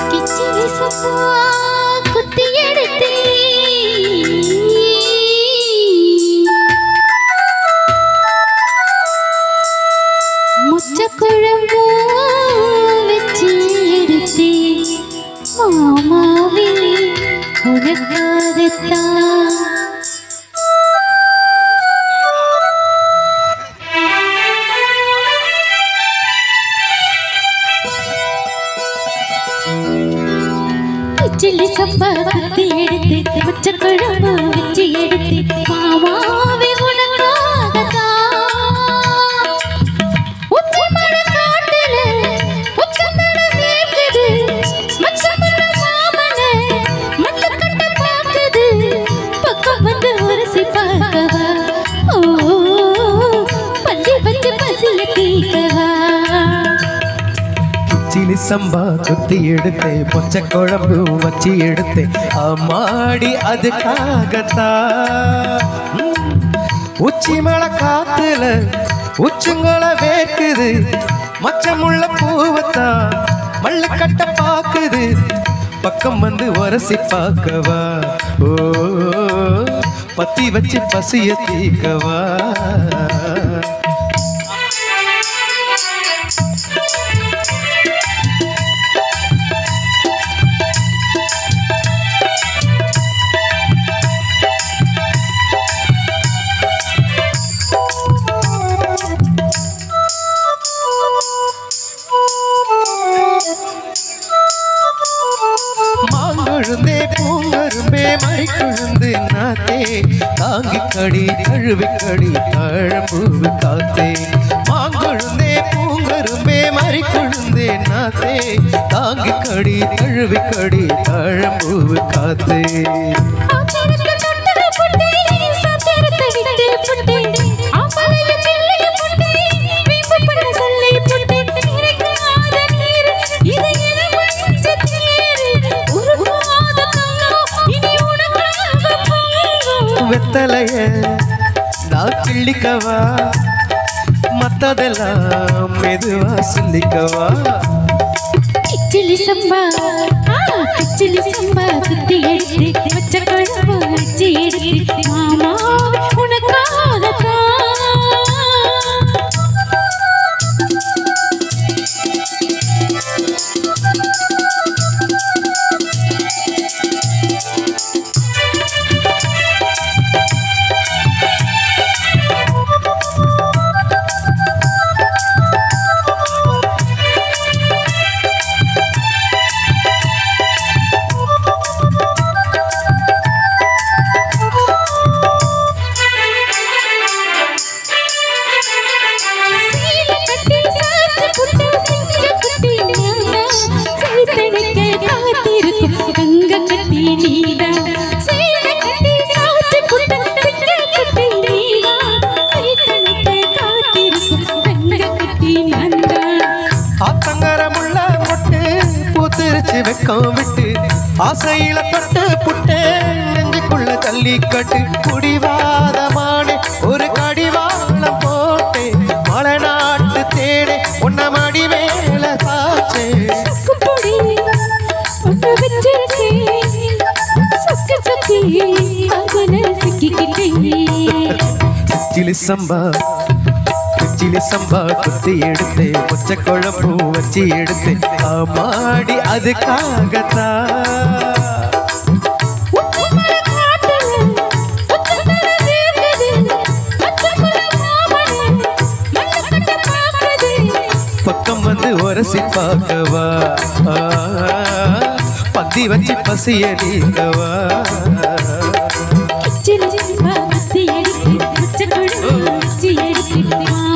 கிச்சிலி சப்பா குத்தி எடுத்தே முச்ச குழம்பு வச்சு எடுத்தே மாமாவே உனக்காகத்தான் சில்லி சப்பா குத்தி எடுத்து பச்ச குழம்பு வச்சு எடுத்து மாமாவே உனக்காகத்தான் உச்சி மலை காட்டுல உச்சந்தலை வேர்க்குது. மச்சமுள்ள மாமனை மட்டக்கட்ட பாக்குது. பக்கம் வந்து உரசி பார்க்கவா? ஓ, பந்தி வச்சு பசிய தீர்க்கவா? கிச்சிலி சம்பா குத்தி எடுத்தே பொச்ச குழம்பு வச்சு எடுத்தே அம்மாடி அதுக்காகத்தான் ம். உச்சி மலை காத்துல உச்சுங்கள வேர்க்குது மச்சமுள்ள பூவத்தான் மல்லு கட்ட பாக்குது பக்கம் வந்து உரசி பார்க்கவா ஓ பத்தி வச்சு பசிய தீக்கவா மாங்கொழுந்தே பூங்கரும்பே மைக்குழுந்து நாத்தே தாங்கி கடி கழுவி கடி தழம்பூவு காத்தே மாங்கொழுந்தே பூங்கரும்பே மறிக்குழுந்தே நாத்தே தாங்கி கடி கழுவி கடி தழம்பூவு காத்தே ஆச்சரத்தை தொட்டது புட்டே, சாத்திரத்தை விட்டு புட்டே, ஆம்பளைய பிள்ளைய புட்டே, வீம்பு பண்ண சொல்லை புட்டே, இறைக்காத நீர், இது என வஞ்ச தேர், உருகாத தங்கம், இனி உனக்காக பொங்கும். வெத்தலைய நான் கிள்ளிக்கவா மத்ததெல்லாம் மெதுவா சொல்லிக்கவா கிச்சிலி சம்பா ஆ, கிச்சிலி சம்பா சுத்தி எடுத்து வச்ச குழம்பு வச்சு எடுத்து மாமா உனக்காகத்தான் சீல கட்டி சாத்து புட்டு சிங்க கட்டி நீதா சைத்தனைக்க காத்திருக்கும் கங்க கட்டி நீதா சீல கட்டி சாத்து புட்டு சிங்க கட்டி நீதா சைத்தனைக்க காத்திருக்கும் கங்க கட்டி நீதா ஆத்தங்கரமுள்ள மொட்டு பூத்திருச்சு வெக்கம் விட்டு ஆசையில தொட்டு புட்டு நெஞ்சுக்குள்ள தள்ளி கட்டு குடிவாதமான ஒரு கடிவாளம் போட்டு மலை நாட்டு தேனே உன்ன மடி மேல சாச்சே குப்பொடி ஒட்டு வச்சிருக்கேன் சொக்கு சொக்கி அதுல சிக்கிக்கிட்டேன் சிச்சிலி சம்பா சிச்சிலி சம்பா குத்தி எடுத்து பச்சை குழம்பு வச்சு எடுத்து ஆமாடி அதுக்காகத்தான் உப்புமலை காட்டுல உச்சந்தலை வேர்க்குது. மச்சமுள்ள மாமனை மல்லக்கட்ட பாக்குது. பக்கம் வந்து உரசி பார்க்கவா ஆ, பந்தி வச்சு பசிய நீக்கவா கிச்சிலி சம்பா குத்தி எடுத்து, பச்சை குழம்பு வச்சு எடுத்து,